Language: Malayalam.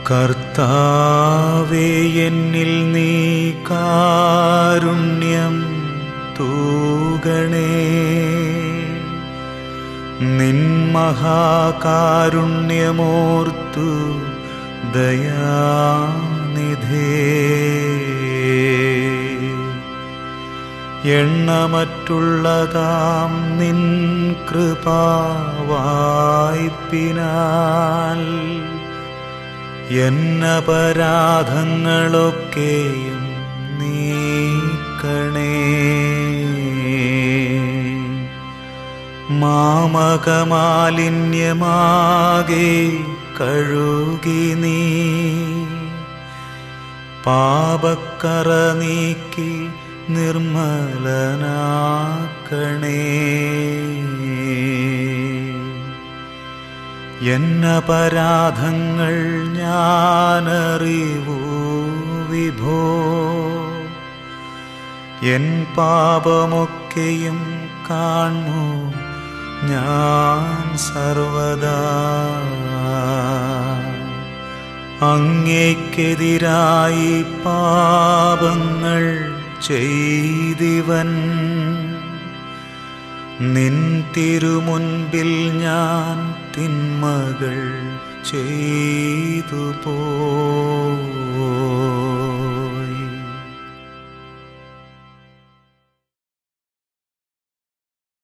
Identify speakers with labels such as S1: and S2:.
S1: കർത്താവേ എന്നിൽ നീ കാരുണ്യം തൂകണേ നിൻ മഹാകാരുണ്യമോർത്തു ദയാനിധേ എണ്ണമറ്റുള്ളതാം നിൻ കൃപാവായ്പിനാൽ എന്നപരാധങ്ങളൊക്കെയും നീക്കണേ മാമകമാലിന്യമാകെ കഴുകി നീ പാപക്കറ നീക്കി നിർമ്മലനാക്കണേ എന്നപരാധങ്ങൾ ഞാനറിവൂ വിഭോ എൻ പാപമൊക്കെയും കാണു ഞാൻ സർവദാ അങ്ങേക്കെതിരായി പാപങ്ങൾ ചെയ്തിവൻ നിൻ തിരുമുൻപിൽ ഞാൻ തിന്മകൾ ചെയ്തു പോ